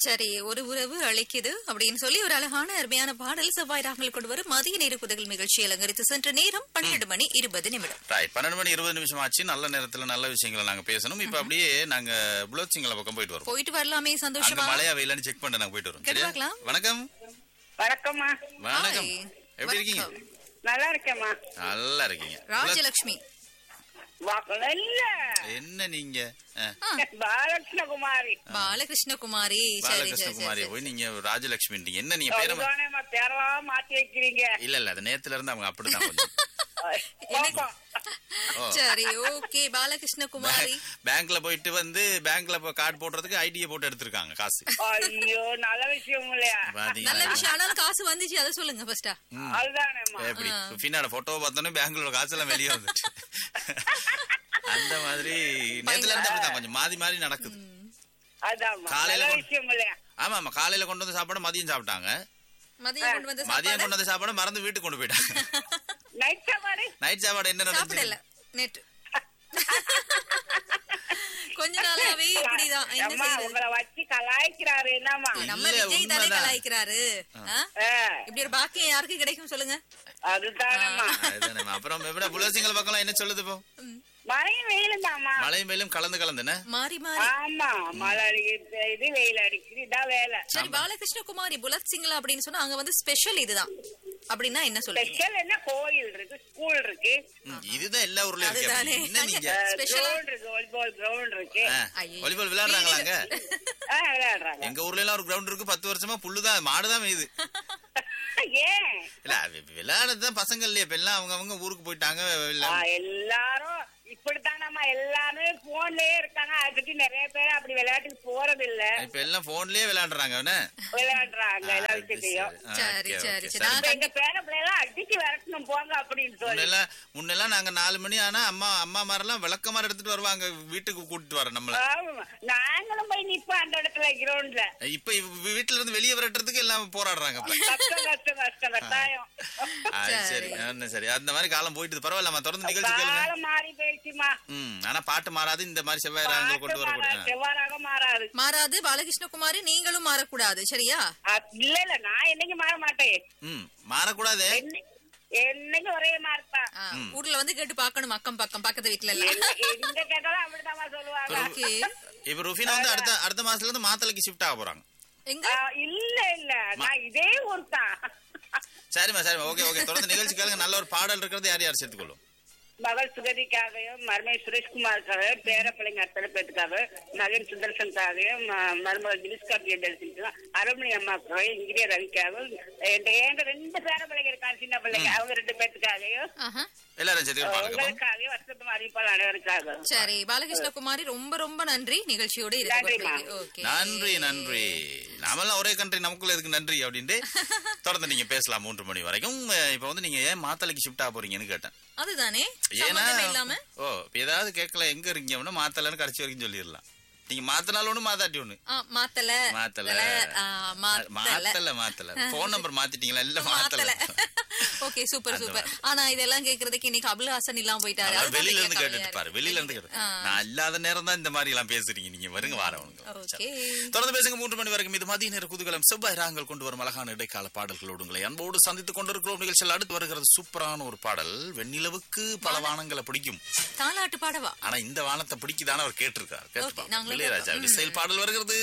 சரி ஒரு உறவு அழைக்குது அப்படின்னு சொல்லி ஒரு அழகான அருமையான பாடல் செவ்வாய் ராகங்கள் கொண்டு வரும் மதிய நேர குதகல் நிகழ்ச்சி அலங்கரித்து சென்ற நேரம் பன்னிரண்டு மணி இருபது நிமிடம் ரைட் பன்னெண்டு மணி இருபது நிமிஷம் ஆச்சு நல்ல நேரத்துல நல்ல விஷயங்களை நாங்க பேசணும் இப்ப அப்படியே நாங்க புலோச்சிங்கள பக்கம் போயிட்டு வரோம் போயிட்டு வரலாமே அங்க சந்தோஷமா மழையா வெயிலான்னு செக் பண்ண நாங்க போயிட்டு வரோம் கேட்டு சரியா? பார்க்கலாம். வணக்கம் வணக்கம்மா வணக்கம் Hi. எப்படி இருக்கீங்க வணக்கம். நல்லா இருக்கேம்மா நல்லா இருக்கீங்க ராஜலட்சுமி வா- இல்ல என்ன நீங்க ஆ, ஆ, பாலகிருஷ்ணகுமாரி பாலகிருஷ்ணகுமாரி சரி சரி பாலகிருஷ்ண சரி குமாரி சரி. போய் நீங்க ராஜலட்சுமி என்ன நீங்க பேர அதுதானேம்மா பேரெல்லாம் மாத்தி வைக்கிறீங்க இல்ல இல்ல அது நேத்துல இருந்து அவங்க அப்படிதான் கொஞ்சம் எனக்கு- பாப்போம். ஓ. சரி ஓகே பாலகிருஷ்ணகுமாரி பேங்க்ல போயிட்டு வந்து பேங்க்ல கார்டு போடுறதுக்கு ஐடியை போட்டு எடுத்திருக்காங்க காசு ஐயோ நல்ல விஷயம் இல்லையா நல்ல பாத்தீங்களா விஷயம் ஆனாலும் காசு வந்துச்சு அதை சொல்லுங்க ஃபர்ஸ்டா அதுதானேம்மா எப்படி பின்னாட போட்டோ பார்த்தோன்னே பேங்க்ல காசு எல்லாம் வெளியே வந்துச்சு அந்த மாதிரி நேத்துல இருந்து அப்படிதான் கொஞ்சம் மாறி மாறி நடக்குது அதாம்மா காலையில நல்ல கொண்டு- விஷயம் இல்லையா ஆமா ஆமா காலையில கொண்டு வந்து சாப்பாடு மதியம் சாப்பிட்டாங்க மதியம் கொண்டு வந்த மதியம் சாப்பாடு கொண்டு வந்து சாப்பாடு மறந்து வீட்டுக்கு கொண்டு போயிட்டாங்க நைட் சாப்பாடு நைட் சாப்பாடு என்ன சாப்பிடல நடந்துச்சு நேற்று கொஞ்ச நாளாவே இப்படிதான் என்ன அம்மா செய்யறது உங்களை வச்சு கலாய்க்கிறாரு என்னம்மா நம்ம இல்ல, விஜய் தானே உண்மைதான். கலாய்க்கிறாரு ஆ? ஆ, இப்படி ஒரு பாக்கியம் யாருக்கு கிடைக்கும் சொல்லுங்க அதுதானேம்மா அதுதானே. அப்புறம் எப்படி புலசிங்கள பக்கம் என்ன சொல்லுது இப்போ மழையும் வெயிலும் தாம்மா மழையும் வெயிலும் கலந்து கலந்துன்னு மாறி மாறி ஆமா மழை அடிக்குது இது வெயில் அடிக்குது இதான் வேலை சரி பாலகிருஷ்ண குமாரி புலத் சிங்லா அப்படின்னு சொன்னா அங்க வந்து ஸ்பெஷல் இதுதான் அப்படின்னா என்ன சொல்றீங்க ஸ்பெஷல் என்ன கோயில் இருக்கு ஸ்கூல் இருக்கு ம், இதுதான் எல்லா ஊர்லயும் இருக்கு அதுதானே. அப்படி. என்ன நீங்க Special ஆ? கிரவுண்ட் இருக்கு வாலிபால் கிரவுண்ட் இருக்கு ஆ, ஐயோ. வாலிபால் விளையாடுறாங்களா அங்க ஆ, விளையாடுறாங்க எங்க ஊர்ல எல்லாம் ஒரு கிரவுண்ட் இருக்கு பத்து வருஷமா புல்லுதான் மாடுதான் மேயுது ஏன் இல்ல வி- விளையாடுறதுதான் பசங்க இல்லையா இப்ப எல்லாம் அவங்க அவங்க ஊருக்கு போயிட்டாங்க இல்ல- ஆ, எல்லாரும் இப்படித்தான் நம்ம எல்லாமே போன்லயே இருக்காங்க அதை பத்தி நிறைய பேர் அப்படி விளையாட்டுக்கு போறது இல்ல இப்ப எல்லாம் போன்லயே விளையாடுறாங்க என்ன? விளையாடுறாங்க ஆ, எல்லா அது விஷயத்தையும் சரி. ஆ, சரி, okay, சரி, okay. சரி. சரி. நான் இப்ப எங்க பேர பிள்ளைலாம் அடிச்சு விரட்டணும் போங்க அப்படின்னு சொல்லி முன்னெல்லாம் முன்னெல்லாம் நாங்க நாலு மணி ஆனா அம்மா அம்மா மாரெல்லாம் விளக்கமாறு எடுத்துட்டு வருவாங்க வீட்டுக்கு கூட்டிட்டு வர நம்மள ஆமா. நாங்களும் போய் நிப்போம் அந்த இடத்துல கிரவுண்ட்ல இப்ப இவ் வீட்டுல இருந்து வெளியே விரட்டுறதுக்கு எல்லாம் போராடுறாங்க இப்ப. கஷ்டம் கஷ்டம் கஷ்டம் கட்டாயம் ஆ, சரி என்ன சரி அந்த மாதிரி காலம் போயிட்டு பரவாயில்லம்மா தொடர்ந்து நிகழ்ச்சி கேளுங்க காலம் மாறி போயிடுச்சுமா ம் ஆனா பாட்டு மாறாது இந்த மாதிரி செவ்வாய் ராகங்கள் கொண்டு பாட்டு மாறாது, வரக்கூடிய செவ்வாறாக மாறாது மாறாது பாலகிருஷ்ண குமாரி நீங்களும் மாறக்கூடாது சரியா அ, இல்ல இல்ல நான் என்னைக்கு மாற மாட்டேன் ம் மாறக்கூடாது என்னை- என்னைக்கு ஒரே மாறிப்பேன் ஆ, ஊர்ல வந்து கேட்டு பார்க்கணும் அக்கம் பக்கம் பக்கத்து வீட்டுல எல்லாம் எங்க கேட்டாலும் அப்படிதான் சொல்லுவாங்க ஓகே இப்ப ருஃபினா வந்து அடுத்த அடுத்த மாசத்துல இருந்து மாத்தலைக்கு ஷிஃப்ட் ஆக போறாங்க எங்க ஆ, இல்ல இல்ல நான் இதே ஊர் தான் சரிம்மா சரிம்மா ஓகே ஓகே தொடர்ந்து நிகழ்ச்சி கேளுங்க நல்ல ஒரு பாடல் இருக்கிறது யார் யார் சேர்த்துக்கொள்ளும் மகள் சுகதிக்காகவும் மருமை சுரேஷ்குமாருக்காகவும் பேர பிள்ளைங்க அத்தனை பேத்துக்காகவும் மகன் சுதர்சனுக்காகவும் ம- மருமகள் திலிஸ்கா பிரியதர்சனுக்கும் அருமணி அம்மாக்காகவும் இங்கிரிய ரவிக்காகவும் என் எங்க ரெண்டு பேர பிள்ளைங்க இருக்காங்க சின்ன பிள்ளைங்க அவங்க ரெண்டு பேத்துக்காகவும் ஆஹா. எல்லாரும் சேர்த்துக்க பாருங்க உங்களுக்காகவும் வசந்தம் அறிவிப்பால் அனைவருக்காகவும் சரி பாலகிருஷ்ண குமாரி ரொம்ப ரொம்ப நன்றி நிகழ்ச்சியோட நன்றிம்மா. இருக்கு ஓகே நன்றி நன்றி நாமெல்லாம் ஒரே கண்ட்ரி நமக்குள்ள எதுக்கு நன்றி அப்படின்ட்டு தொடர்ந்து நீங்க பேசலாம் மூன்று மணி வரைக்கும் அஹ் இப்ப வந்து நீங்க ஏன் மாத்தலைக்கு ஷிஃப்ட் ஆக போறீங்கன்னு கேட்டேன் அதுதானே ஏன்னா சம்பந்தமே இல்லாம ஓ இப்ப ஏதாவது கேட்கல எங்க இருக்கீங்க அப்படின்னா மாத்தலன்னு கடைசி வரைக்கும் சொல்லிடலாம் நீங்க மாத்தினாலும் ஒண்ணு மாத்தாட்டி ஒண்ணு ஆ, மாத்தல மாத்தல ஆ, மாத்தல மாத்தல மாத்தல போன் நம்பர் மாத்திட்டீங்களா இல்ல மாத்தல மாத்தல ஓகே சூப்பர் அந்த சூப்பர் ஆனா இதெல்லாம் கேக்குறதுக்கு இன்னைக்கு அபுல்ஹாசன் இல்லாம போயிட்டாரு அவர் அதுதான் வெளியில இருந்து கேட்க கேட்டுட்டு கவலையா பாரு இருக்கு. வெளியில இருந்து கேட்டு ஆ. நான் இல்லாத நேரம் தான் இந்த மாதிரி எல்லாம் பேசுறீங்க நீங்க வருங்க வாரவனுங்க ஓகே தொடர்ந்து பேசுங்க மூன்று மணி வரைக்கும் இது மதிய நேர குதூகலம் செவ்வாய் ராகங்கள் கொண்டு வரும் அழகான இடைக்கால பாடல்களோடு உங்களை அன்போடு சந்தித்துக் கொண்டிருக்கிறோம் நிகழ்ச்சியில் அடுத்து வருகிறது சூப்பரான ஒரு பாடல் வெண்ணிலவுக்கு பல வானங்களை பிடிக்கும் தாலாட்டு பாடவா ஆனா இந்த வானத்தை பிடிக்குதான்னு அவர் கேட்டிருக்காரு கேட்டுப்பாங்க நாங்களும் இளையராஜா கேட்போம். இசையில் பாடல் வருகிறது